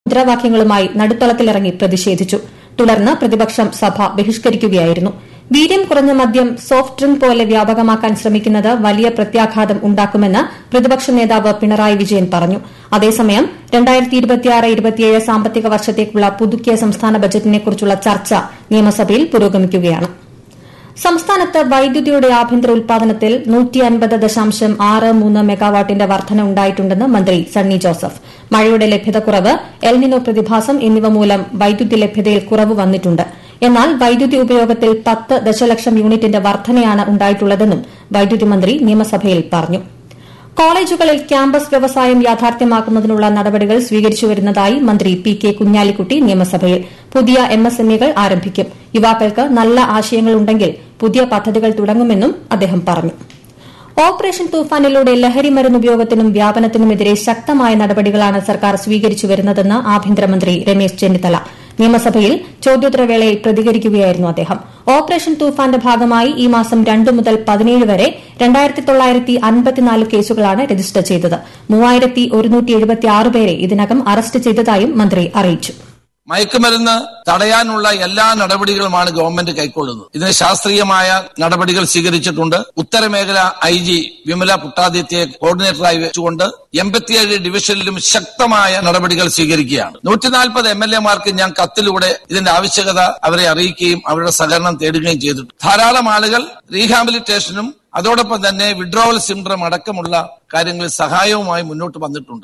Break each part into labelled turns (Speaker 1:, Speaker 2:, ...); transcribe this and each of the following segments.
Speaker 1: മുദ്രാവാക്യങ്ങളുമായി നടുത്തളത്തിലിറങ്ങി പ്രതിഷേധിച്ചു തുടർന്ന് പ്രതിപക്ഷം സഭ ബഹിഷ്കരിക്കുകയായിരുന്നു വീര്യം കുറഞ്ഞ മദ്യം സോഫ്റ്റ് ഡ്രിങ്ക് പോലെ വ്യാപകമാക്കാൻ ശ്രമിക്കുന്നത് വലിയ പ്രത്യാഘാതം ഉണ്ടാക്കുമെന്ന് പ്രതിപക്ഷ നേതാവ് പിണറായി വിജയൻ പറഞ്ഞു അതേസമയം സാമ്പത്തിക വർഷത്തേക്കുള്ള പുതുക്കിയ സംസ്ഥാന ബജറ്റിനെക്കുറിച്ചുള്ള ചർച്ച നിയമസഭയിൽ പുരോഗമിക്കുകയാണ് സംസ്ഥാനത്ത് വൈദ്യുതിയുടെ ആഭ്യന്തര ഉൽപാദനത്തിൽ ദശാംശം ആറ് മൂന്ന് മെഗാവാട്ടിന്റെ വർധന ഉണ്ടായിട്ടുണ്ടെന്ന് മന്ത്രി സണ്ണി ജോസഫ് മഴയുടെ ലഭ്യതക്കുറവ് എൽനിനോ പ്രതിഭാസം എന്നിവ മൂലം വൈദ്യുതി ലഭ്യതയിൽ കുറവ് വന്നിട്ടുണ്ട് എന്നാൽ വൈദ്യുതി ഉപയോഗത്തിൽ പത്ത് ദശലക്ഷം യൂണിറ്റിന്റെ വർധനയാണ് ഉണ്ടായിട്ടുള്ളതെന്നും വൈദ്യുതി മന്ത്രി നിയമസഭയിൽ പറഞ്ഞു കോളേജുകളിൽ ക്യാമ്പസ് വ്യവസായം യാഥാർത്ഥ്യമാക്കുന്നതിനുള്ള നടപടികൾ സ്വീകരിച്ചുവരുന്നതായി മന്ത്രി പി കെ കുഞ്ഞാലിക്കുട്ടി നിയമസഭയിൽ പുതിയ എംഎസ്എംഇകൾ ആരംഭിക്കും യുവാക്കൾക്ക് നല്ല ആശയങ്ങളുണ്ടെങ്കിൽ പുതിയ പദ്ധതികൾ തുടങ്ങുമെന്നും അദ്ദേഹം പറഞ്ഞു ഓപ്പറേഷൻ തൂഫാനിലൂടെ ലഹരിമരുന്ന് ഉപയോഗത്തിനും വ്യാപനത്തിനുമെതിരെ ശക്തമായ നടപടികളാണ് സർക്കാർ സ്വീകരിച്ചുവരുന്നതെന്ന് ആഭ്യന്തരമന്ത്രി രമേശ് ചെന്നിത്തല നിയമസഭയിൽ ചോദ്യോത്തരവേളയിൽ പ്രതികരിക്കുകയായിരുന്നു അദ്ദേഹം ഓപ്പറേഷൻ തൂഫാന്റെ ഭാഗമായി ഈ മാസം രണ്ട് മുതൽ പതിനേഴ് വരെ രണ്ടായിരത്തി തൊള്ളായിരത്തി അൻപത്തിനാല് കേസുകളാണ് രജിസ്റ്റർ ചെയ്തത് മൂവായിരത്തി ഒരുന്നൂറ്റി എഴുപത്തിയാറ് പേരെ ഇതിനകം അറസ്റ്റ് ചെയ്തതായും മന്ത്രി അറിയിച്ചു
Speaker 2: മയക്കുമരുന്ന് തടയാനുള്ള എല്ലാ നടപടികളുമാണ് ഗവൺമെന്റ് കൈക്കൊള്ളുന്നത് ഇതിന് ശാസ്ത്രീയമായ നടപടികൾ സ്വീകരിച്ചിട്ടുണ്ട് ഉത്തരമേഖല ഐ ജി വിമല പുട്ടാദിത്യയെ കോർഡിനേറ്ററായി വെച്ചുകൊണ്ട് എൺപത്തിയേഴ് ഡിവിഷനിലും ശക്തമായ നടപടികൾ സ്വീകരിക്കുകയാണ് നൂറ്റിനാൽപ്പത് എം എൽ എമാർക്ക് ഞാൻ കത്തിലൂടെ ഇതിന്റെ ആവശ്യകത അവരെ അറിയിക്കുകയും അവരുടെ സഹകരണം തേടുകയും ചെയ്തിട്ടുണ്ട് ധാരാളം ആളുകൾ റീഹാബിലിറ്റേഷനും അതോടൊപ്പം തന്നെ വിഡ്രോവൽ സിൻഡ്രം അടക്കമുള്ള കാര്യങ്ങളിൽ സഹായവുമായി മുന്നോട്ട് വന്നിട്ടുണ്ട്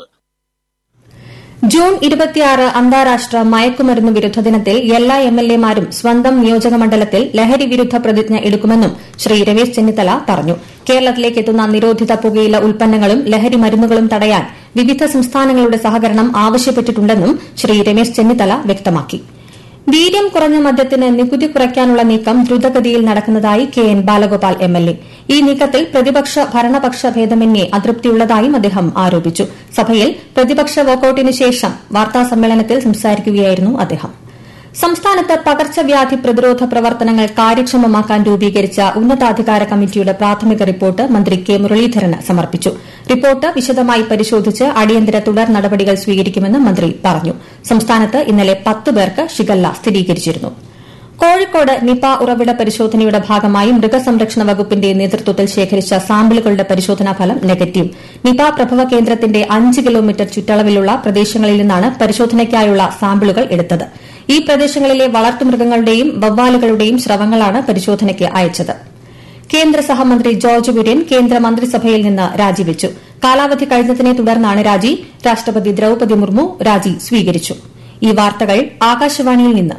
Speaker 1: ജൂൺ ഇരുപത്തിയാറ് അന്താരാഷ്ട്ര മയക്കുമരുന്ന് വിരുദ്ധ ദിനത്തിൽ എല്ലാ എംഎൽഎമാരും സ്വന്തം നിയോജക മണ്ഡലത്തിൽ ലഹരി വിരുദ്ധ പ്രതിജ്ഞ എടുക്കുമെന്നും ശ്രീ രമേശ് ചെന്നിത്തല പറഞ്ഞു കേരളത്തിലേക്ക് എത്തുന്ന നിരോധിത പുകയില ഉൽപ്പന്നങ്ങളും ലഹരി മരുന്നുകളും തടയാൻ വിവിധ സംസ്ഥാനങ്ങളുടെ സഹകരണം ആവശ്യപ്പെട്ടിട്ടുണ്ടെന്നും ശ്രീ രമേശ് ചെന്നിത്തല വ്യക്തമാക്കി വീര്യം കുറഞ്ഞ മദ്യത്തിന് നികുതി കുറയ്ക്കാനുള്ള നീക്കം ദ്രുതഗതിയിൽ നടക്കുന്നതായി കെ എൻ ബാലഗോപാൽ എംഎൽഎ ഈ നീക്കത്തിൽ പ്രതിപക്ഷ ഭരണപക്ഷ ഭേദമന്യേ അതൃപ്തിയുള്ളതായും അദ്ദേഹം ആരോപിച്ചു സഭയിൽ പ്രതിപക്ഷ വാക്കൌട്ടിന് ശേഷം വാർത്താസമ്മേളനത്തിൽ സംസാരിക്കുകയായിരുന്നു അദ്ദേഹം സംസ്ഥാനത്ത് പകർച്ചവ്യാധി പ്രതിരോധ പ്രവർത്തനങ്ങൾ കാര്യക്ഷമമാക്കാൻ രൂപീകരിച്ച ഉന്നതാധികാര കമ്മിറ്റിയുടെ പ്രാഥമിക റിപ്പോർട്ട് മന്ത്രി കെ മുരളീധരന് സമർപ്പിച്ചു റിപ്പോർട്ട് വിശദമായി പരിശോധിച്ച് അടിയന്തര തുടർ നടപടികൾ സ്വീകരിക്കുമെന്ന് മന്ത്രി പറഞ്ഞു സംസ്ഥാനത്ത് ഇന്നലെ പത്ത് പേർക്ക് ഷിഗല്ല സ്ഥിരീകരിച്ചിരുന്നു കോഴിക്കോട് നിപ ഉറവിട പരിശോധനയുടെ ഭാഗമായി മൃഗസംരക്ഷണ വകുപ്പിന്റെ നേതൃത്വത്തിൽ ശേഖരിച്ച സാമ്പിളുകളുടെ പരിശോധനാ ഫലം നെഗറ്റീവ് നിപ പ്രഭവ കേന്ദ്രത്തിന്റെ അഞ്ച് കിലോമീറ്റർ ചുറ്റളവിലുള്ള പ്രദേശങ്ങളിൽ നിന്നാണ് പരിശോധനയ്ക്കായുള്ള സാമ്പിളുകൾ എടുത്തത് ഈ പ്രദേശങ്ങളിലെ വളർത്തുമൃഗങ്ങളുടെയും വവ്വാലുകളുടെയും സ്രവങ്ങളാണ് പരിശോധനയ്ക്ക് അയച്ചത് കേന്ദ്ര സഹമന്ത്രി ജോർജ് കുര്യൻ കേന്ദ്ര മന്ത്രിസഭയിൽ നിന്ന് രാജിവെച്ചു കാലാവധി കഴിഞ്ഞതിനെ തുടർന്നാണ് രാജി രാഷ്ട്രപതി ദ്രൌപദി മുർമു രാജി സ്വീകരിച്ചു ഈ വാർത്തകൾ ആകാശവാണിയിൽ നിന്ന്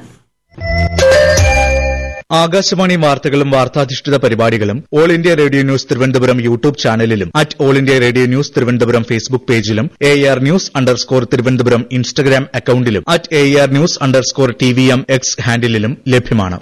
Speaker 3: ആകാശവാണി വാർത്തകളും വാർത്താധിഷ്ഠിത പരിപാടികളും all India radio news Thiruvananthapuram YouTube ചാനലിലും at all India radio news Thiruvananthapuram Facebook പേജിലും A R news underscore Thiruvananthapuram Instagram അക്കൌണ്ടിലും at A R news underscore T V M X ഹാൻഡിലും ലഭ്യമാണ്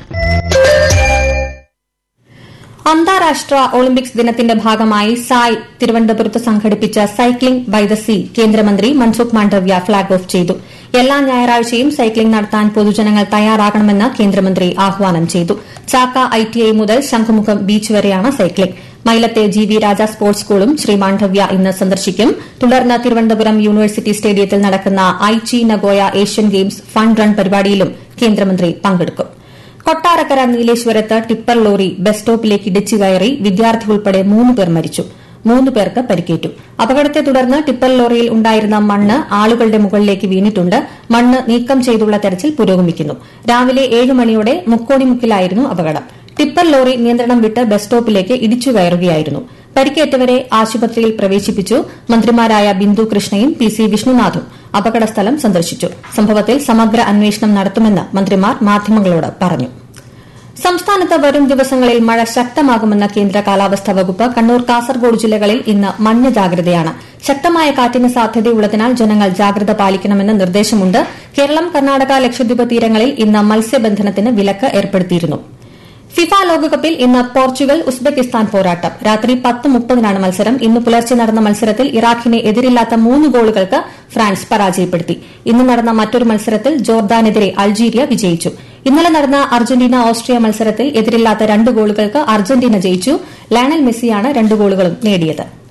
Speaker 1: അന്താരാഷ്ട്ര ഒളിമ്പിക്സ് ദിനത്തിന്റെ ഭാഗമായി സായ് തിരുവനന്തപുരത്ത് സംഘടിപ്പിച്ച സൈക്ലിംഗ് ബൈ ദ സീ കേന്ദ്രമന്ത്രി മൻസുഖ് മാണ്ഡവ്യ ഫ്ളാഗ് ഓഫ് ചെയ്തു എല്ലാ ഞായറാഴ്ചയും സൈക്ലിംഗ് നടത്താൻ പൊതുജനങ്ങൾ തയ്യാറാകണമെന്ന് കേന്ദ്രമന്ത്രി ആഹ്വാനം ചെയ്തു ചാക്ക ഐടിഐ മുതൽ ശംഖുമുഖം ബീച്ച് വരെയാണ് സൈക്ലിംഗ് മൈലത്തെ ജി വി രാജ സ്പോർട്സ് സ്കൂളും ശ്രീ മാണ്ഡവ്യ ഇന്ന് സന്ദർശിക്കും തുടർന്ന് തിരുവനന്തപുരം യൂണിവേഴ്സിറ്റി സ്റ്റേഡിയത്തിൽ നടക്കുന്ന Aichi Nagoya Asian games fund run പരിപാടിയിലും കേന്ദ്രമന്ത്രി പങ്കെടുക്കും കൊട്ടാരക്കര നീലേശ്വരത്ത് ടിപ്പർ ലോറി ബസ് സ്റ്റോപ്പിലേക്ക് ഇടിച്ചു കയറി വിദ്യാർത്ഥി ഉൾപ്പെടെ മൂന്ന് പേർ മരിച്ചു മൂന്ന് പേർക്ക് പരിക്കേറ്റു അപകടത്തെ തുടർന്ന് ടിപ്പർ ലോറിയിൽ ഉണ്ടായിരുന്ന മണ്ണ് ആളുകളുടെ മുകളിലേക്ക് വീണിട്ടുണ്ട് മണ്ണ് നീക്കം ചെയ്തുള്ള തെരച്ചിൽ പുരോഗമിക്കുന്നു രാവിലെ ഏഴ് മണിയോടെ മുക്കോണിമുക്കിലായിരുന്നു അപകടം ടിപ്പർ ലോറി നിയന്ത്രണം വിട്ട് ബസ് സ്റ്റോപ്പിലേക്ക് ഇടിച്ചു കയറുകയായിരുന്നു പരിക്കേറ്റവരെ ആശുപത്രിയിൽ പ്രവേശിപ്പിച്ചു മന്ത്രിമാരായ ബിന്ദു കൃഷ്ണയും പി സി വിഷ്ണുനാഥും അപകടസ്ഥലം സന്ദർശിച്ചു സംഭവത്തിൽ സമഗ്ര അന്വേഷണം നടത്തുമെന്ന് മന്ത്രിമാർ മാധ്യമങ്ങളോട് പറഞ്ഞു സംസ്ഥാനത്ത് വരും ദിവസങ്ങളിൽ മഴ ശക്തമാകുമെന്ന കേന്ദ്ര കാലാവസ്ഥാ വകുപ്പ് കണ്ണൂർ കാസർഗോഡ് ജില്ലകളിൽ ഇന്ന് മഞ്ഞ ജാഗ്രതയാണ് ശക്തമായ കാറ്റിന് സാധ്യതയുള്ളതിനാൽ ജനങ്ങൾ ജാഗ്രത പാലിക്കണമെന്ന് നിർദ്ദേശമുണ്ട് കേരളം കർണാടക ലക്ഷദ്വീപ് തീരങ്ങളിൽ ഇന്ന് മത്സ്യബന്ധനത്തിന് വിലക്ക് ഏർപ്പെടുത്തിയിരുന്നു ഫിഫ ലോകകപ്പിൽ ഇന്ന് പോർച്ചുഗൽ ഉസ്ബെക്കിസ്ഥാൻ പോരാട്ടം രാത്രി പത്ത് മുപ്പതിനാണ് മത്സരം ഇന്ന് പുലർച്ചെ നടന്ന മത്സരത്തിൽ ഇറാഖിനെ എതിരില്ലാത്ത മൂന്ന് ഗോളുകൾക്ക് ഫ്രാൻസ് പരാജയപ്പെടുത്തി ഇന്ന് നടന്ന മറ്റൊരു മത്സരത്തിൽ ജോർദാനെതിരെ അൾജീരിയ വിജയിച്ചു ഇന്നലെ നടന്ന അർജന്റീന ഓസ്ട്രിയ മത്സരത്തിൽ എതിരില്ലാത്ത രണ്ട് ഗോളുകൾക്ക് അർജന്റീന ജയിച്ചു ലയണൽ മെസ്സിയാണ് രണ്ട് ഗോളുകളും നേടിയത്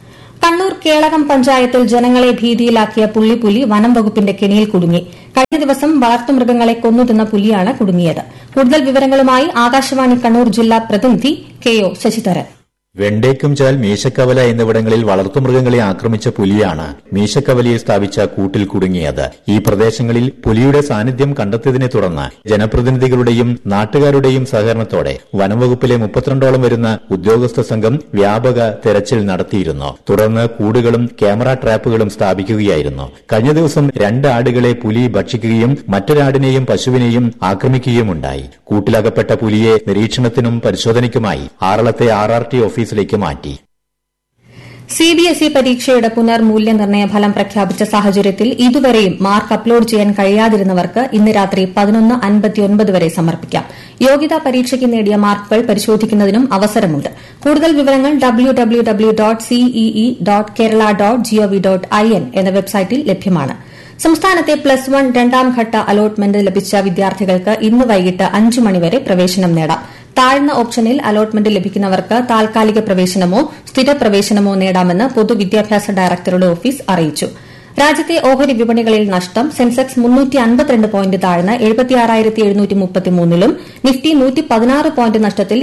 Speaker 1: കണ്ണൂർ കേളകം പഞ്ചായത്തിൽ ജനങ്ങളെ ഭീതിയിലാക്കിയ പുള്ളിപ്പുലി വനം വകുപ്പിന്റെ കെണിയിൽ കുടുങ്ങി കഴിഞ്ഞ ദിവസം വളർത്തുമൃഗങ്ങളെ കൊന്നുതിന്ന പുലിയാണ് കുടുങ്ങിയത് കൂടുതൽ വിവരങ്ങളുമായി ആകാശവാണി കണ്ണൂർ ജില്ലാ പ്രതിനിധി കെ ഒ ശശിധരൻ
Speaker 4: വെണ്ടേക്കും ചാൽ മീശക്കവല എന്നിവിടങ്ങളിൽ വളർത്തുമൃഗങ്ങളെ ആക്രമിച്ച പുലിയാണ് മീശക്കവലയെ സ്ഥാപിച്ച കൂട്ടിൽ കുടുങ്ങിയത് ഈ പ്രദേശങ്ങളിൽ പുലിയുടെ സാന്നിധ്യം കണ്ടെത്തിയതിനെ തുടർന്ന് ജനപ്രതിനിധികളുടെയും നാട്ടുകാരുടെയും സഹകരണത്തോടെ വനംവകുപ്പിലെ മുപ്പത്തിരണ്ടോളം വരുന്ന ഉദ്യോഗസ്ഥ സംഘം വ്യാപക തെരച്ചിൽ നടത്തിയിരുന്നു തുടർന്ന് കൂടുകളും ക്യാമറ ട്രാപ്പുകളും സ്ഥാപിക്കുകയായിരുന്നു കഴിഞ്ഞ ദിവസം രണ്ട് ആടുകളെ പുലി ഭക്ഷിക്കുകയും മറ്റൊരാടിനെയും പശുവിനെയും ആക്രമിക്കുകയുമുണ്ടായി കൂട്ടിലകപ്പെട്ട പുലിയെ നിരീക്ഷണത്തിനും പരിശോധനയ്ക്കുമായി ആറളത്തെ ആർ ആർ ടി ഓഫീസിലേക്ക് മാറ്റി
Speaker 1: സിബിഎസ്ഇ പരീക്ഷയുടെ പുനർമൂല്യനിർണ്ണയ ഫലം പ്രഖ്യാപിച്ച സാഹചര്യത്തിൽ ഇതുവരെയും മാർക്ക് അപ്ലോഡ് ചെയ്യാൻ കഴിയാതിരുന്നവർക്ക് ഇന്ന് രാത്രി പതിനൊന്ന് അൻപത്തിയൊൻപത് വരെ സമർപ്പിക്കാം യോഗ്യതാ പരീക്ഷയ്ക്ക് നേടിയ മാർക്കുകൾ പരിശോധിക്കുന്നതിനും അവസരമുണ്ട് കൂടുതൽ വിവരങ്ങൾ W W W dot CEE dot Kerala dot GOV dot I N എന്ന വെബ്സൈറ്റിൽ ലഭ്യമാണ് സംസ്ഥാനത്തെ പ്ലസ് വൺ രണ്ടാംഘട്ട അലോട്ട്മെന്റ് ലഭിച്ച വിദ്യാർത്ഥികൾക്ക് ഇന്ന് വൈകിട്ട് അഞ്ച് മണിവരെ പ്രവേശനം നേടാം താഴ്ന്ന ഓപ്ഷനിൽ അലോട്ട്മെന്റ് ലഭിക്കുന്നവർക്ക് താൽക്കാലിക പ്രവേശനമോ സ്ഥിര പ്രവേശനമോ നേടാമെന്ന് പൊതുവിദ്യാഭ്യാസ ഡയറക്ടറുടെ ഓഫീസ് അറിയിച്ചു രാജ്യത്തെ ഓഹരി വിപണികളിൽ നഷ്ടം സെൻസെക്സ് പോയിന്റ് താഴ്ന്ന് ലും നിഫ്റ്റി പോയിന്റ് നഷ്ടത്തിൽ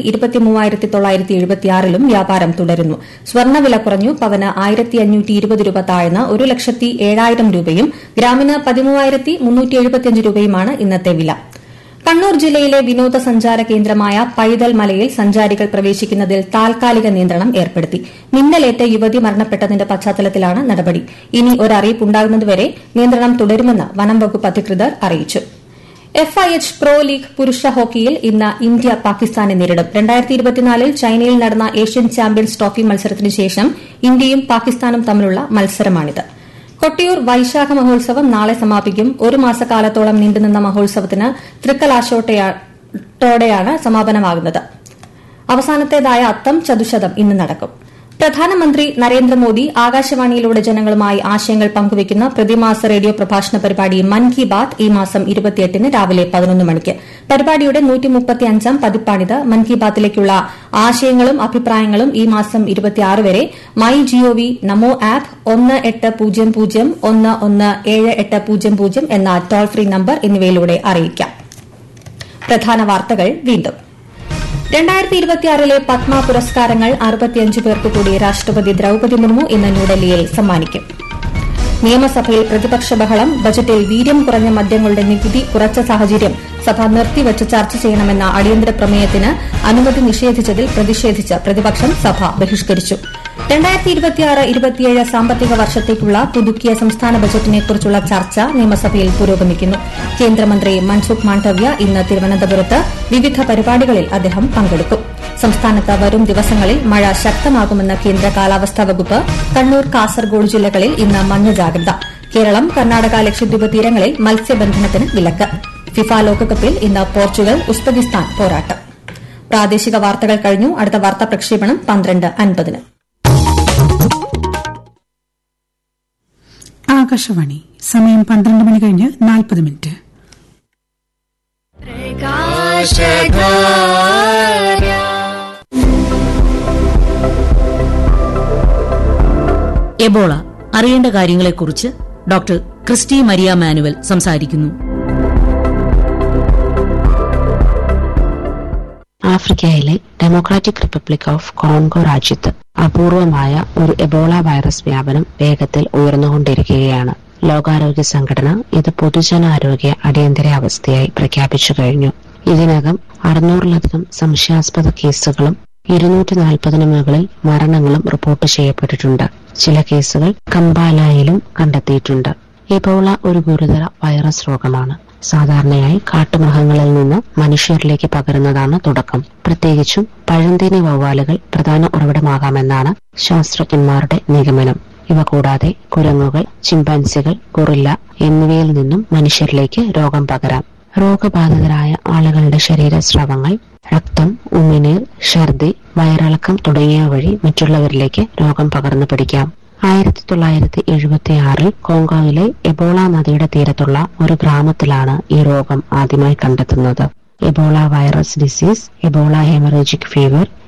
Speaker 1: ലും വ്യാപാരം തുടരുന്നു സ്വർണ്ണവില കുറഞ്ഞു പവന് ആയിരത്തി അഞ്ഞൂറ്റി ഇരുപത് രൂപ താഴ്ന്ന് ഒരു ലക്ഷത്തി ഏഴായിരം രൂപയും ഗ്രാമിന് പതിമൂവായിരത്തി മുന്നൂറ്റി എഴുപത്തിയഞ്ച് രൂപയുമാണ് ഇന്നത്തെ വില കണ്ണൂർ ജില്ലയിലെ വിനോദസഞ്ചാര കേന്ദ്രമായ പൈതൽ മലയിൽ സഞ്ചാരികൾ പ്രവേശിക്കുന്നതിൽ താൽക്കാലിക നിയന്ത്രണം ഏർപ്പെടുത്തി മിന്നലേറ്റ് യുവതി മരണപ്പെട്ടതിന്റെ പശ്ചാത്തലത്തിലാണ് നടപടി ഇനി ഒരറിയിപ്പുണ്ടാകുന്നതുവരെ നിയന്ത്രണം തുടരുമെന്ന് വനം വകുപ്പ് അധികൃതർ അറിയിച്ചു എഫ്ഐഎച്ച് പ്രോ ലീഗ് പുരുഷ ഹോക്കിയിൽ ഇന്ന് ഇന്ത്യ പാകിസ്ഥാനെ നേരിടും രണ്ടായിരത്തി ഇരുപത്തിനാലിൽ ചൈനയിൽ നടന്ന ഏഷ്യൻ ചാമ്പ്യൻസ് ട്രോഫി മത്സരത്തിന് ശേഷം ഇന്ത്യയും പാകിസ്ഥാനും തമ്മിലുള്ള മത്സരമാണിത് കൊട്ടിയൂർ വൈശാഖ മഹോത്സവം നാളെ സമാപിക്കും ഒരു മാസക്കാലത്തോളം നീണ്ടുനിന്ന മഹോത്സവത്തിന് തൃക്കലാശോട്ടോടെയാണ് സമാപനമാകുന്നത് അവസാനത്തേതായ അത്തം ചതുശതം ഇന്ന് നടക്കും പ്രധാനമന്ത്രി നരേന്ദ്രമോദി ആകാശവാണിയിലൂടെ ജനങ്ങളുമായി ആശയങ്ങൾ പങ്കുവയ്ക്കുന്ന പ്രതിമാസ റേഡിയോ പ്രഭാഷണ പരിപാടി മൻ കി ബാത് ഈ മാസം ഇരുപത്തിയെട്ടിന് രാവിലെ പതിനൊന്ന് മണിക്ക് പരിപാടിയുടെ നൂറ്റിമുപ്പത്തിയഞ്ചാം പതിപ്പാണിത് മൻ കി ബാത്തിലേക്കുള്ള ആശയങ്ങളും അഭിപ്രായങ്ങളും ഈ മാസം ഇരുപത്തിയാറ് വരെ മൈ ജിഒവി നമോ ആപ്പ് ഒന്ന് എട്ട് പൂജ്യം പൂജ്യം ഒന്ന് ഒന്ന് ഏഴ് എട്ട് പൂജ്യം പൂജ്യം എന്ന ടോൾ ഫ്രീ നമ്പർ എന്നിവയിലൂടെ അറിയിക്കാം പ്രധാന വാർത്തകൾ വീണ്ടും രണ്ടായിരത്തി ഇരുപത്തിയാറിലെ പത്മ പുരസ്കാരങ്ങൾ അറുപത്തിയഞ്ച് പേർക്ക് കൂടി രാഷ്ട്രപതി ദ്രൌപദി മുർമു ഇന്ന് ന്യൂഡൽഹിയിൽ സമ്മാനിക്കും നിയമസഭയിൽ പ്രതിപക്ഷ ബഹളം ബജറ്റിൽ വീര്യം കുറഞ്ഞ മദ്യങ്ങളുടെ നികുതി കുറച്ച സാഹചര്യം സഭ നിർത്തിവച്ച് ചർച്ച ചെയ്യണമെന്ന അടിയന്തര പ്രമേയത്തിന് അനുമതി നിഷേധിച്ചതിൽ പ്രതിഷേധിച്ച് പ്രതിപക്ഷം സഭ ബഹിഷ്കരിച്ചു രണ്ടായിരത്തി ഇരുപത്തിയാറ് ഇരുപത്തിയേഴ് സാമ്പത്തിക വർഷത്തേക്കുള്ള പുതുക്കിയ സംസ്ഥാന ബജറ്റിനെക്കുറിച്ചുള്ള ചർച്ച നിയമസഭയിൽ പുരോഗമിക്കുന്നു കേന്ദ്രമന്ത്രി മൻസുഖ് മാണ്ഡവ്യ ഇന്ന് തിരുവനന്തപുരത്ത് വിവിധ പരിപാടികളിൽ അദ്ദേഹം പങ്കെടുക്കും സംസ്ഥാനത്ത് വരും ദിവസങ്ങളിൽ മഴ ശക്തമാകുമെന്ന് കേന്ദ്ര കാലാവസ്ഥാ വകുപ്പ് കണ്ണൂർ കാസർഗോഡ് ജില്ലകളിൽ ഇന്ന് മഞ്ഞ ജാഗ്രത കേരളം കർണാടക ലക്ഷദ്വീപ് തീരങ്ങളിൽ മത്സ്യബന്ധനത്തിന് വിലക്ക് ഫിഫ ലോകകപ്പിൽ ഇന്ന് പോർച്ചുഗൽ ഉസ്ബെക്കിസ്ഥാൻ പോരാട്ടം പ്രാദേശിക വാർത്തകൾ കഴിഞ്ഞു അടുത്ത വാർത്താ പ്രക്ഷേപണം പന്ത്രണ്ട് അൻപതിന്
Speaker 5: ആകാശവാണി സമയം പന്ത്രണ്ട് മണി കഴിഞ്ഞ് നാൽപ്പത് മിനിറ്റ്
Speaker 6: എബോള അറിയേണ്ട കാര്യങ്ങളെക്കുറിച്ച് ഡോക്ടർ ക്രിസ്റ്റി മരിയ മാനുവൽ സംസാരിക്കുന്നു
Speaker 7: ആഫ്രിക്കയിലെ ഡെമോക്രാറ്റിക് റിപ്പബ്ലിക് ഓഫ് കോൺഗോ രാജ്യത്ത് അപൂർവമായ ഒരു എബോള വൈറസ് വ്യാപനം വേഗത്തിൽ ഉയർന്നുകൊണ്ടിരിക്കുകയാണ് ലോകാരോഗ്യ സംഘടന ഇത് പൊതുജനാരോഗ്യ അടിയന്തരാവസ്ഥയായി പ്രഖ്യാപിച്ചു കഴിഞ്ഞു ഇതിനകം അറുന്നൂറിലധികം സംശയാസ്പദ കേസുകളും ഇരുന്നൂറ്റി നാൽപ്പതിനു മുകളിൽ മരണങ്ങളും റിപ്പോർട്ട് ചെയ്യപ്പെട്ടിട്ടുണ്ട് ചില കേസുകൾ കമ്പാലായിലും കണ്ടെത്തിയിട്ടുണ്ട് എബോള ഒരു ഗുരുതര വൈറസ് രോഗമാണ് സാധാരണയായി കാട്ടുമൃഗങ്ങളിൽ നിന്ന് മനുഷ്യരിലേക്ക് പകരുന്നതാണ് തുടക്കം പ്രത്യേകിച്ചും പഴന്തേനി വവ്വാലുകൾ പ്രധാന ഉറവിടമാകാമെന്നാണ് ശാസ്ത്രജ്ഞന്മാരുടെ നിഗമനം ഇവ കൂടാതെ കുരങ്ങുകൾ ചിമ്പാൻസികൾ ഗൊറില്ല എന്നിവയിൽ നിന്നും മനുഷ്യരിലേക്ക് രോഗം പകരാം രോഗബാധിതരായ ആളുകളുടെ ശരീരസ്രവങ്ങൾ രക്തം ഉമിനീർ ഛർദി വയറിളക്കം തുടങ്ങിയവ വഴി മറ്റുള്ളവരിലേക്ക് രോഗം പകർന്നു പിടിക്കാം ആയിരത്തി തൊള്ളായിരത്തി എഴുപത്തി ആറിൽ കോങ്കോയിലെ എബോള നദിയുടെ തീരത്തുള്ള ഒരു ഗ്രാമത്തിലാണ് ഈ രോഗം ആദ്യമായി കണ്ടെത്തുന്നത് Ebola virus disease Ebola haemorrhagic fever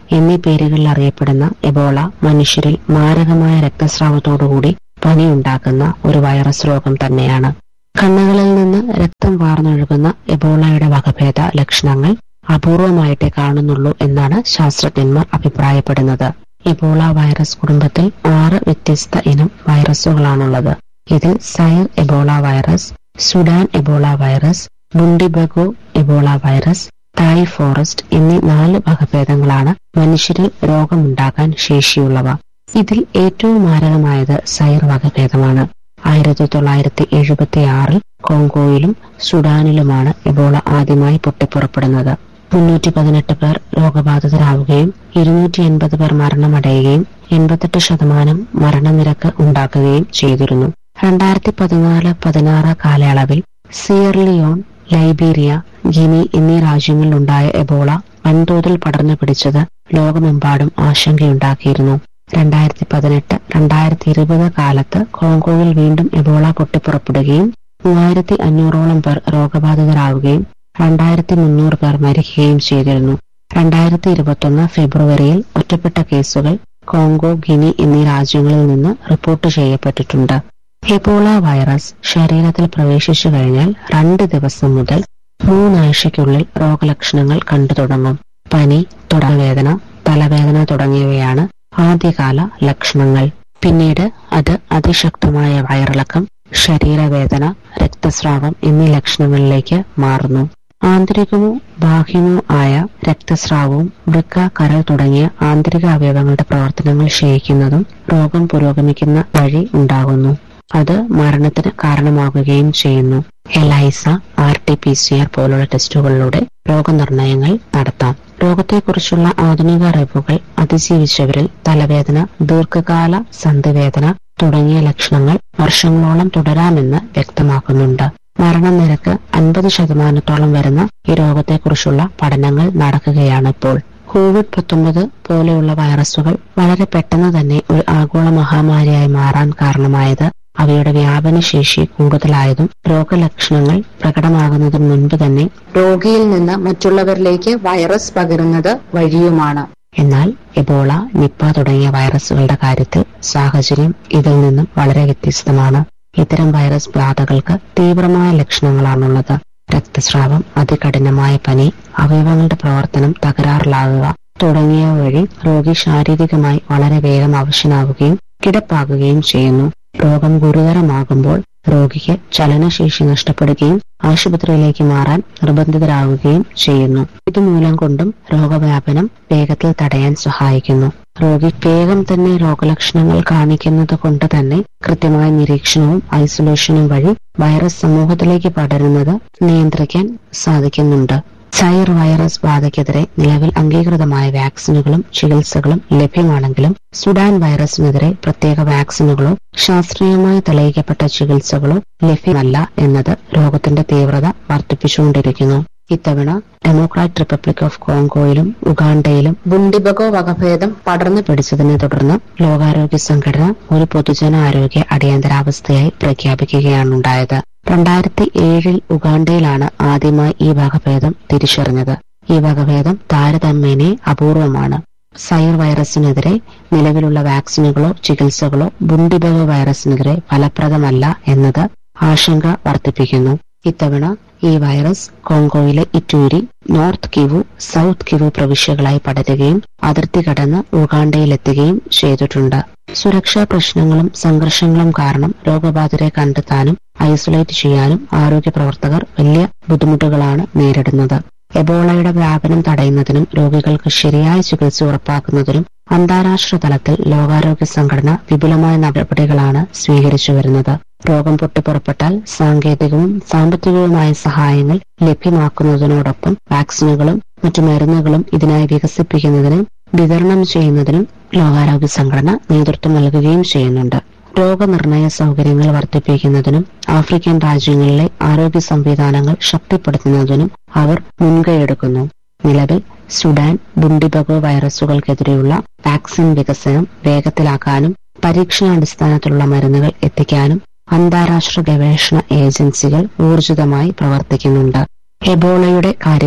Speaker 7: എന്നീ പേരുകളിൽ അറിയപ്പെടുന്ന എബോള മനുഷ്യരിൽ മാരകമായ രക്തസ്രാവത്തോടുകൂടി പനിയുണ്ടാക്കുന്ന ഒരു വൈറസ് രോഗം തന്നെയാണ് കണ്ണുകളിൽ നിന്ന് രക്തം വാർന്നൊഴുകുന്ന എബോളയുടെ വകഭേദ ലക്ഷണങ്ങൾ അപൂർവമായിട്ടേ കാണുന്നുള്ളൂ എന്നാണ് ശാസ്ത്രജ്ഞന്മാർ അഭിപ്രായപ്പെടുന്നത് എബോള വൈറസ് കുടുംബത്തിൽ ആറ് വ്യത്യസ്ത ഇനം വൈറസുകളാണുള്ളത് ഇതിൽ Zaire Ebola virus Sudan Ebola virus Bundibugyo Ebola virus Tai Forest എന്നീ നാല് വകഭേദങ്ങളാണ് മനുഷ്യരിൽ രോഗമുണ്ടാക്കാൻ ശേഷിയുള്ളവ ഇതിൽ ഏറ്റവും മാരകമായത് സൈർ വകഭേദമാണ് ആയിരത്തി തൊള്ളായിരത്തി എഴുപത്തി ആറിൽ കോങ്കോയിലും സുഡാനിലുമാണ് എബോള ആദ്യമായി പൊട്ടിപ്പുറപ്പെടുന്നത് മുന്നൂറ്റി പതിനെട്ട് പേർ രോഗബാധിതരാവുകയും ഇരുന്നൂറ്റി എൺപത് പേർ മരണമടയുകയും എൺപത്തെട്ട് ശതമാനം മരണനിരക്ക് ഉണ്ടാക്കുകയും ചെയ്തിരുന്നു രണ്ടായിരത്തി പതിനാല് പതിനാറ് കാലയളവിൽ സിയർലിയോൺ ലൈബീരിയ ഗിനി എന്നീ രാജ്യങ്ങളിലുണ്ടായ എബോള വൻതോതിൽ പടർന്നു പിടിച്ചത് ലോകമെമ്പാടും ആശങ്കയുണ്ടാക്കിയിരുന്നു രണ്ടായിരത്തി പതിനെട്ട് രണ്ടായിരത്തി ഇരുപത് കാലത്ത് കോങ്കോയിൽ വീണ്ടും എബോള പൊട്ടിപ്പുറപ്പെടുകയും മൂവായിരത്തി അഞ്ഞൂറോളം പേർ രോഗബാധിതരാവുകയും രണ്ടായിരത്തി മുന്നൂറ് പേർ മരിക്കുകയും ചെയ്തിരുന്നു രണ്ടായിരത്തി ഇരുപത്തൊന്ന് ഫെബ്രുവരിയിൽ ഒറ്റപ്പെട്ട കേസുകൾ കോങ്കോ ഗിനി എന്നീ രാജ്യങ്ങളിൽ നിന്ന് റിപ്പോർട്ട് ചെയ്യപ്പെട്ടിട്ടുണ്ട് എബോള വൈറസ് ശരീരത്തിൽ പ്രവേശിച്ചു കഴിഞ്ഞാൽ രണ്ട് ദിവസം മുതൽ മൂന്നാഴ്ചയ്ക്കുള്ളിൽ രോഗലക്ഷണങ്ങൾ കണ്ടു തുടങ്ങും പനി തുടവേദന തലവേദന തുടങ്ങിയവയാണ് ആദ്യകാല ലക്ഷണങ്ങൾ പിന്നീട് അത് അതിശക്തമായ വയറിളക്കം ശരീരവേദന രക്തസ്രാവം എന്നീ ലക്ഷണങ്ങളിലേക്ക് മാറുന്നു ആന്തരികമോ ബാഹ്യമോ ആയ രക്തസ്രാവവും വൃക്ക കരൾ തുടങ്ങിയ ആന്തരിക അവയവങ്ങളുടെ പ്രവർത്തനങ്ങൾ ക്ഷയിക്കുന്നതും രോഗം പുരോഗമിക്കുന്ന വഴി ഉണ്ടാകുന്നു അത് മരണത്തിന് കാരണമാകുകയും ചെയ്യുന്നു ELISA R T P C R പോലുള്ള ടെസ്റ്റുകളിലൂടെ രോഗനിർണയങ്ങൾ നടത്താം രോഗത്തെക്കുറിച്ചുള്ള ആധുനിക അറിവുകൾ അതിജീവിച്ചവരിൽ തലവേദന ദീർഘകാല സന്ധിവേദന തുടങ്ങിയ ലക്ഷണങ്ങൾ വർഷങ്ങളോളം തുടരാമെന്ന് വ്യക്തമാക്കുന്നുണ്ട് മരണനിരക്ക് അൻപത് ശതമാനത്തോളം വരുന്ന ഈ രോഗത്തെക്കുറിച്ചുള്ള പഠനങ്ങൾ നടക്കുകയാണിപ്പോൾ കോവിഡ് പത്തൊമ്പത് പോലെയുള്ള വൈറസുകൾ വളരെ പെട്ടെന്ന് തന്നെ ഒരു ആഗോള മഹാമാരിയായി മാറാൻ കാരണമായത് അവയുടെ വ്യാപനശേഷി കൂടുതലായതും രോഗലക്ഷണങ്ങൾ പ്രകടമാകുന്നതിന് മുൻപ് തന്നെ രോഗിയിൽ നിന്ന് മറ്റുള്ളവരിലേക്ക് വൈറസ് പകരുന്നത് വഴിയുമാണ് എന്നാൽ എബോള നിപ്പ തുടങ്ങിയ വൈറസുകളുടെ കാര്യത്തിൽ സാഹചര്യം ഇതിൽ നിന്നും വളരെ വ്യത്യസ്തമാണ് ഇത്തരം വൈറസ് ബാധകൾക്ക് തീവ്രമായ ലക്ഷണങ്ങളാണുള്ളത് രക്തസ്രാവം അതികഠിനമായ പനി അവയവങ്ങളുടെ പ്രവർത്തനം തകരാറിലാകുക തുടങ്ങിയവ വഴി രോഗി ശാരീരികമായി വളരെ വേഗം അവശനാവുകയും കിടപ്പാകുകയും ചെയ്യുന്നു രോഗം ഗുരുതരമാകുമ്പോൾ രോഗിക്ക് ചലനശേഷി നഷ്ടപ്പെടുകയും ആശുപത്രിയിലേക്ക് മാറാൻ നിർബന്ധിതരാകുകയും ചെയ്യുന്നു ഇതുമൂലം കൊണ്ടും രോഗവ്യാപനം വേഗത്തിൽ തടയാൻ സഹായിക്കുന്നു രോഗി വേഗം തന്നെ രോഗലക്ഷണങ്ങൾ കാണിക്കുന്നത് കൊണ്ട് തന്നെ കൃത്യമായ നിരീക്ഷണവും ഐസൊലേഷനും വഴി വൈറസ് സമൂഹത്തിലേക്ക് പടരുന്നത് നിയന്ത്രിക്കാൻ സാധിക്കുന്നുണ്ട് സൈർ വൈറസ് ബാധയ്ക്കെതിരെ നിലവിൽ അംഗീകൃതമായ വാക്സിനുകളും ചികിത്സകളും ലഭ്യമാണെങ്കിലും സുഡാൻ വൈറസിനെതിരെ പ്രത്യേക വാക്സിനുകളോ ശാസ്ത്രീയമായി തെളിയിക്കപ്പെട്ട ചികിത്സകളോ ലഭ്യമല്ല എന്നത് രോഗത്തിന്റെ തീവ്രത വർദ്ധിപ്പിച്ചുകൊണ്ടിരിക്കുന്നു ഇത്തവണ ഡെമോക്രാറ്റ് റിപ്പബ്ലിക് ഓഫ് കോങ്കോയിലും ഉഗാണ്ടയിലും ബുണ്ടിബഗോ വകഭേദം പടർന്നു പിടിച്ചതിനെ തുടർന്ന് ലോകാരോഗ്യ സംഘടന ഒരു പൊതുജനാരോഗ്യ അടിയന്തരാവസ്ഥയായി പ്രഖ്യാപിക്കുകയാണുണ്ടായത് രണ്ടായിരത്തി ഏഴിൽ ഉഗാണ്ടയിലാണ് ആദ്യമായി ഈ വകഭേദം തിരിച്ചറിഞ്ഞത് ഈ വകഭേദം താരതമ്യേനെ അപൂർവമാണ് സൈർ വൈറസിനെതിരെ നിലവിലുള്ള വാക്സിനുകളോ ചികിത്സകളോ ബുണ്ടിബഗ വൈറസിനെതിരെ ഫലപ്രദമല്ല എന്നത് ആശങ്ക വർദ്ധിപ്പിക്കുന്നു ഇത്തവണ ഈ വൈറസ് കോങ്കോയിലെ Ituri North Kivu South Kivu പ്രവിശ്യകളായി പടരുകയും അതിർത്തി കടന്ന് ഉഗാണ്ടയിലെത്തുകയും ചെയ്തിട്ടുണ്ട് സുരക്ഷാ പ്രശ്നങ്ങളും സംഘർഷങ്ങളും കാരണം രോഗബാധിതരെ കണ്ടെത്താനും ഐസൊലേറ്റ് ചെയ്യാനും ആരോഗ്യ പ്രവർത്തകർ വലിയ ബുദ്ധിമുട്ടുകളാണ് നേരിടുന്നത് എബോളയുടെ വ്യാപനം തടയുന്നതിനും രോഗികൾക്ക് ശരിയായ ചികിത്സ ഉറപ്പാക്കുന്നതിനും അന്താരാഷ്ട്ര തലത്തിൽ ലോകാരോഗ്യ സംഘടന വിപുലമായ നടപടികളാണ് സ്വീകരിച്ചു വരുന്നത് രോഗം പൊട്ടിപ്പുറപ്പെട്ടാൽ സാങ്കേതികവും സാമ്പത്തികവുമായ സഹായങ്ങൾ ലഭ്യമാക്കുന്നതിനോടൊപ്പം വാക്സിനുകളും മറ്റു മരുന്നുകളും ഇതിനായി വികസിപ്പിക്കുന്നതിനും വിതരണം ചെയ്യുന്നതിനും ലോകാരോഗ്യ സംഘടന നേതൃത്വം നൽകുകയും ചെയ്യുന്നുണ്ട് രോഗനിർണയ സൗകര്യങ്ങൾ വർദ്ധിപ്പിക്കുന്നതിനും ആഫ്രിക്കൻ രാജ്യങ്ങളിലെ ആരോഗ്യ സംവിധാനങ്ങൾ ശക്തിപ്പെടുത്തുന്നതിനും അവർ മുൻകൈയെടുക്കുന്നു നിലവിൽ സുഡാൻ ബുണ്ടിബഗോ വൈറസുകൾക്കെതിരെയുള്ള വാക്സിൻ വികസനം വേഗത്തിലാക്കാനും പരീക്ഷണാടിസ്ഥാനത്തിലുള്ള മരുന്നുകൾ എത്തിക്കാനും അന്താരാഷ്ട്ര ഗവേഷണ ഏജൻസികൾ ഊർജിതമായി പ്രവർത്തിക്കുന്നുണ്ട് എബോളയുടെ കാര്യത്തിൽ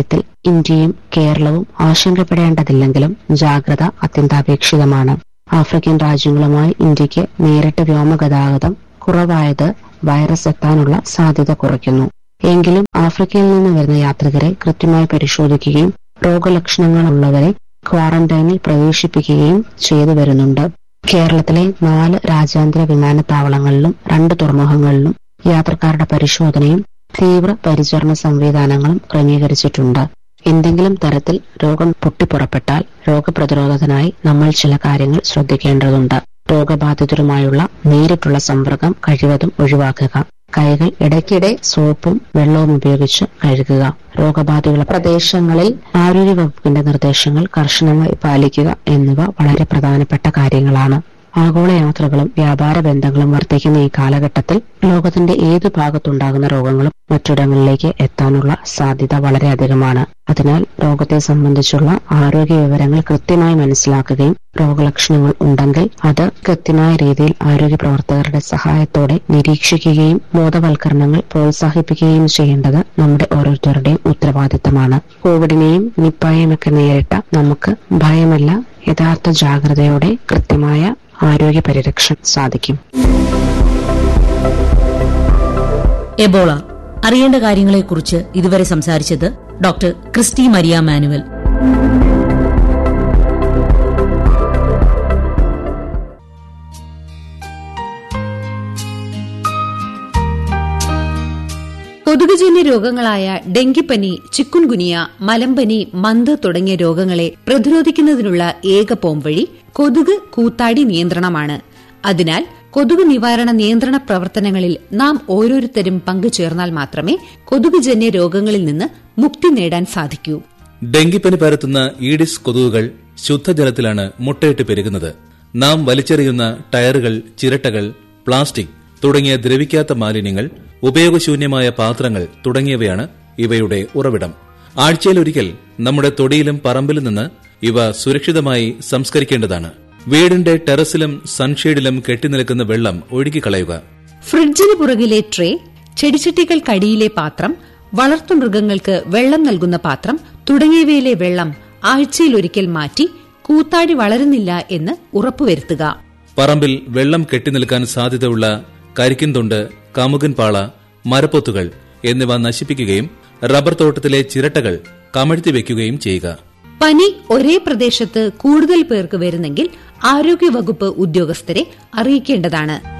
Speaker 7: ഇന്ത്യയും കേരളവും ആശങ്കപ്പെടേണ്ടതില്ലെങ്കിലും ജാഗ്രത അത്യന്താപേക്ഷിതമാണ് ആഫ്രിക്കൻ രാജ്യങ്ങളുമായി ഇന്ത്യക്ക് നേരിട്ട് വ്യോമഗതാഗതം കുറവായത് വൈറസ് എത്താനുള്ള സാധ്യത കുറയ്ക്കുന്നു എങ്കിലും ആഫ്രിക്കയിൽ നിന്ന് വരുന്ന യാത്രികരെ കൃത്യമായി പരിശോധിക്കുകയും രോഗലക്ഷണങ്ങളുള്ളവരെ ക്വാറന്റൈനിൽ പ്രവേശിപ്പിക്കുകയും ചെയ്തു വരുന്നുണ്ട് കേരളത്തിലെ നാല് രാജ്യാന്തര വിമാനത്താവളങ്ങളിലും രണ്ട് തുറമുഖങ്ങളിലും യാത്രക്കാരുടെ പരിശോധനയും തീവ്ര പരിചരണ സംവിധാനങ്ങളും ക്രമീകരിച്ചിട്ടുണ്ട് എന്തെങ്കിലും തരത്തിൽ രോഗം പൊട്ടിപ്പുറപ്പെട്ടാൽ രോഗപ്രതിരോധത്തിനായി നമ്മൾ ചില കാര്യങ്ങൾ ശ്രദ്ധിക്കേണ്ടതുണ്ട് രോഗബാധിതരുമായുള്ള നേരിട്ടുള്ള സമ്പർക്കം കഴിവതും ഒഴിവാക്കുക കൈകൾ ഇടയ്ക്കിടെ സോപ്പും വെള്ളവും ഉപയോഗിച്ച് കഴുകുക രോഗബാധയുള്ള പ്രദേശങ്ങളിൽ ആരോഗ്യവകുപ്പിന്റെ നിർദ്ദേശങ്ങൾ കർശനമായി പാലിക്കുക എന്നിവ വളരെ പ്രധാനപ്പെട്ട കാര്യങ്ങളാണ് ആഗോള യാത്രകളും വ്യാപാര ബന്ധങ്ങളും വർദ്ധിക്കുന്ന ഈ കാലഘട്ടത്തിൽ ലോകത്തിന്റെ ഏതു ഭാഗത്തുണ്ടാകുന്ന രോഗങ്ങളും മറ്റിടങ്ങളിലേക്ക് എത്താനുള്ള സാധ്യത വളരെയധികമാണ് അതിനാൽ രോഗത്തെ സംബന്ധിച്ചുള്ള ആരോഗ്യ വിവരങ്ങൾ കൃത്യമായി മനസ്സിലാക്കുകയും രോഗലക്ഷണങ്ങൾ ഉണ്ടെങ്കിൽ അത് കൃത്യമായ രീതിയിൽ ആരോഗ്യ പ്രവർത്തകരുടെ സഹായത്തോടെ നിരീക്ഷിക്കുകയും ബോധവൽക്കരണങ്ങൾ പ്രോത്സാഹിപ്പിക്കുകയും ചെയ്യേണ്ടത് നമ്മുടെ ഓരോരുത്തരുടെയും ഉത്തരവാദിത്തമാണ് കോവിഡിനെയും നിപ്പായെയും ഒക്കെ നേരിട്ട നമുക്ക് ഭയമല്ല യഥാർത്ഥ ജാഗ്രതയോടെ കൃത്യമായ ആരോഗ്യ പരിരക്ഷ സാധിക്കും
Speaker 6: എബോള അറിയേണ്ട കാര്യങ്ങളെക്കുറിച്ച് ഇതുവരെ സംസാരിച്ചത് ഡോക്ടർ ക്രിസ്റ്റി മരിയ മാനുവൽ
Speaker 8: കൊതുകുജന്യ രോഗങ്ങളായ ഡെങ്കിപ്പനി ചിക്കുൻഗുനിയ മലമ്പനി മന്ത് തുടങ്ങിയ രോഗങ്ങളെ പ്രതിരോധിക്കുന്നതിനുള്ള ഏക പോംവഴി കൊതുക് കൂത്താടി നിയന്ത്രണമാണ് അതിനാൽ കൊതുക് നിവാരണ നിയന്ത്രണ പ്രവർത്തനങ്ങളിൽ നാം ഓരോരുത്തരും പങ്കുചേർന്നാൽ മാത്രമേ കൊതുകുജന്യ രോഗങ്ങളിൽ നിന്ന് മുക്തി നേടാൻ സാധിക്കൂ
Speaker 9: ഡെങ്കിപ്പനി പരത്തുന്ന ഈഡിസ് കൊതുകുകൾ ശുദ്ധജലത്തിലാണ് മുട്ടയിട്ട് പെരുകുന്നത് നാം വലിച്ചെറിയുന്ന ടയറുകൾ ചിരട്ടകൾ പ്ലാസ്റ്റിക് തുടങ്ങിയ ദ്രവിക്കാത്ത മാലിന്യങ്ങൾ ഉപയോഗശൂന്യമായ പാത്രങ്ങൾ തുടങ്ങിയവയാണ് ഇവയുടെ ഉറവിടം ആഴ്ചയിലൊരിക്കൽ നമ്മുടെ തൊടിയിലും പറമ്പിലും നിന്ന് ഇവ സുരക്ഷിതമായി സംസ്കരിക്കേണ്ടതാണ് വീടിന്റെ ടെറസിലും സൺഷെയ്ഡിലും കെട്ടിനിൽക്കുന്ന വെള്ളം ഒഴുകിക്കളയുക
Speaker 8: ഫ്രിഡ്ജിന് പുറകിലെ ട്രേ ചെടിച്ചട്ടികൾക്കടിയിലെ പാത്രം വളർത്തുമൃഗങ്ങൾക്ക് വെള്ളം നൽകുന്ന പാത്രം തുടങ്ങിയവയിലെ വെള്ളം ആഴ്ചയിലൊരിക്കൽ മാറ്റി കൂത്താടി വളരുന്നില്ല എന്ന് ഉറപ്പുവരുത്തുക
Speaker 9: പറമ്പിൽ വെള്ളം കെട്ടിനിൽക്കാൻ സാധ്യതയുള്ള കരിക്കിൻതൊണ്ട് കമുകൻ പാള മരപ്പൊത്തുകൾ എന്നിവ നശിപ്പിക്കുകയും റബ്ബർ തോട്ടത്തിലെ ചിരട്ടകൾ കമഴ്ത്തി വെക്കുകയും ചെയ്യുക
Speaker 8: പനി ഒരേ പ്രദേശത്ത് കൂടുതൽ പേർക്ക് വരുന്നെങ്കിൽ ആരോഗ്യവകുപ്പ് ഉദ്യോഗസ്ഥരെ അറിയിക്കേണ്ടതാണ്